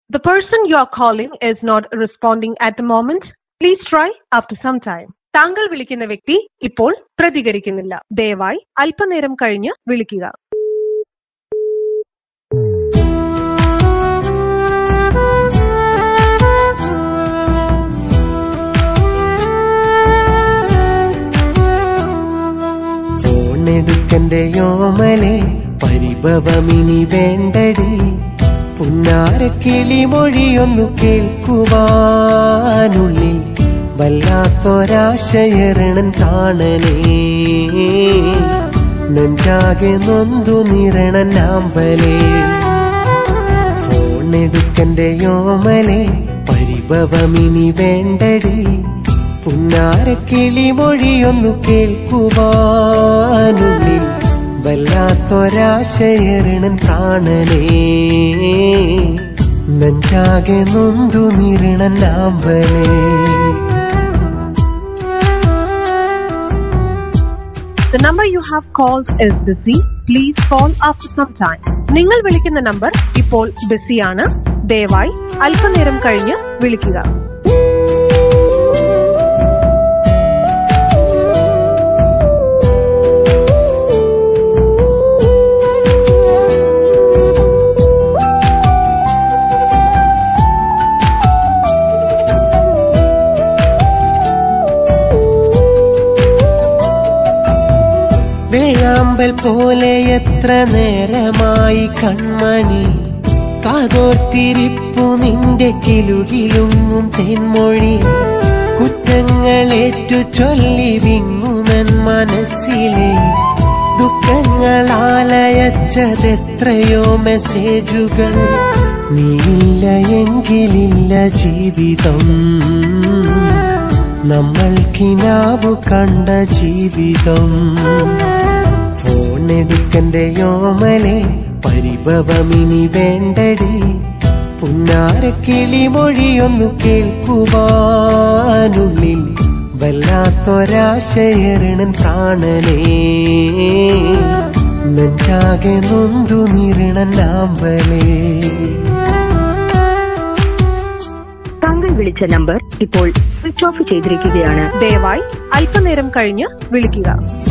The person you are calling is not responding at the moment. Please try after some time. താങ്കൾ വിളിക്കുന്ന വ്യക്തി ഇപ്പോൾ പ്രതികരിക്കുന്നില്ല ദയവായി അല്പനേരം കഴിഞ്ഞ് വിളിക്കുക ഫോണെടുക്കന്റെ യോമലെ പരിഭവമിനി വേണ്ടടി പുന്നാരക്കിളി മൊഴിയൊന്നു കേൾക്കുവാനുള്ളിൽ വല്ലാത്തൊരാശയരണൻ കാണനേ നെഞ്ചാകെ നൊന്തു നിരണൻ ആമ്പലേ ഫോണെടുക്കന്റെ യോമലെ പരിഭവമിനി വേണ്ടടി പുന്നാരക്കിളി മൊഴിയൊന്നു കേൾക്കുവാനുള്ളിൽ വല്ലാത്തൊരാശയരണൻ പ്രാണനേ നെഞ്ചാകെ നൊന്തു നിരണൻ ആമ്പലേ The number you have called is busy. Please call after some time. നിങ്ങൾ വിളിക്കുന്ന നമ്പർ ഇപ്പോൾ ബിസിയാണ് ദയവായി അല്പനേരം കഴിഞ്ഞ് വിളിക്കുക വേഴാമ്പൽ പോലെ എത്ര നേരമായി കൺമണി കാതോർത്തിരിപ്പു നിന്റെ കിലുകിലുങ്ങും തെന്മൊഴി കുറ്റങ്ങളേറ്റു ചൊല്ലി വിങ്ങുമൻ മനസ്സിലെ ദുഃഖങ്ങളാലയച്ചതെത്രയോ മെസ്സേജുകൾ നീയില്ല എങ്കിലില്ല ജീവിതം നമ്മൾ കിനാവു കണ്ട ജീവിതം ഫോണെടുക്കന്റെ യോമലെ പരിഭവമിനി വേണ്ടടി പുന്നാരക്കിളി മൊഴിയൊന്നു കേൾക്കുവാനുള്ളിൽ വല്ലാത്തൊരാശയരണൻ പ്രാണനേ നെഞ്ചാകെ നൊന്തു നിരണൻ ആമ്പലേ താങ്കൾ വിളിച്ച നമ്പർ ഇപ്പോൾ സ്വിച്ച് ഓഫ് ചെയ്തിരിക്കുകയാണ് ദയവായി അല്പനേരം കഴിഞ്ഞ് വിളിക്കുക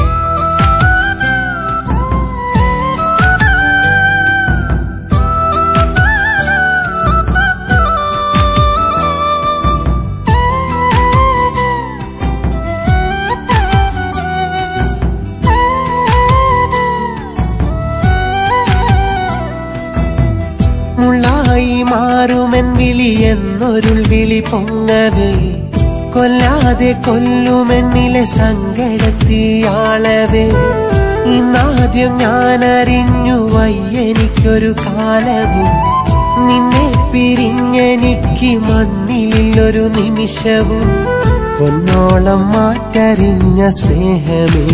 മുള്ളായി മാറുമെൻ വിളി എന്നൊരുൾ വിളി പൊങ്ങവേ കൊല്ലാതെ കൊല്ലുമെന്നിലെ സങ്കടത്തിയാളവേ ഇന്നാദ്യം ഞാൻ അറിഞ്ഞു വയ്യെനിക്കൊരു കാലവും നിന്നെ പിരിഞ്ഞെനിക്ക് മണ്ണിലൊരു നിമിഷവും പൊന്നോളം മാറ്ററിഞ്ഞ സ്നേഹമേ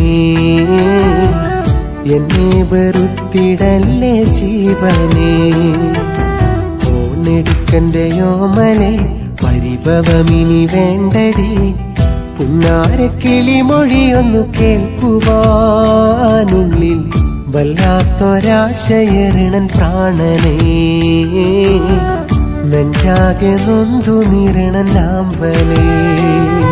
എന്നെ വെറുത്തിടല്ലേ ജീവനേ ഫോണെടുക്കന്റെ യോമലെ പരിഭവമിനി വേണ്ടടി പുന്നാരക്കിളി മൊഴിയൊന്നു കേൾക്കുവാനുള്ളിൽ വല്ലാത്തൊരാശയരണൻ പ്രാണനേ നെഞ്ചാകെ നൊന്തു നിരണൻ ആമ്പലേ